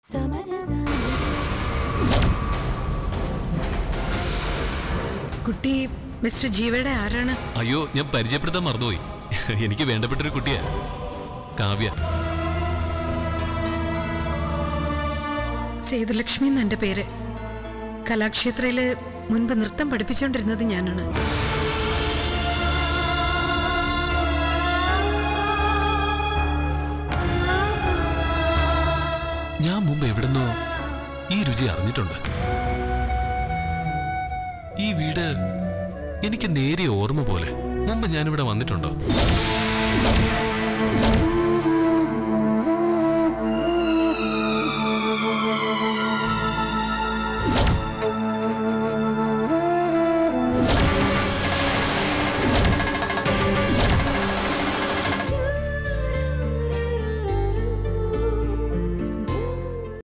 കുട്ടി മിസ്റ്റർ ജീവയുടെ ആരാണ് അയ്യോ ഞാൻ പരിചയപ്പെടുത്താൻ മറന്നുപോയി എനിക്ക് വേണ്ടപ്പെട്ടൊരു കുട്ടിയാ കാവ്യ സേതുലക്ഷ്മി എന്ന എൻ്റെ പേര് കലാക്ഷേത്രയില് മുൻപ് നൃത്തം പഠിപ്പിച്ചുകൊണ്ടിരുന്നത് ഞാനാണ് ഞാൻ മുമ്പ് എവിടുന്നോ ഈ രുചി അറിഞ്ഞിട്ടുണ്ട് ഈ വീട് എനിക്ക് നേരിയ ഓർമ്മ പോലെ മുമ്പ് ഞാനിവിടെ വന്നിട്ടുണ്ടോ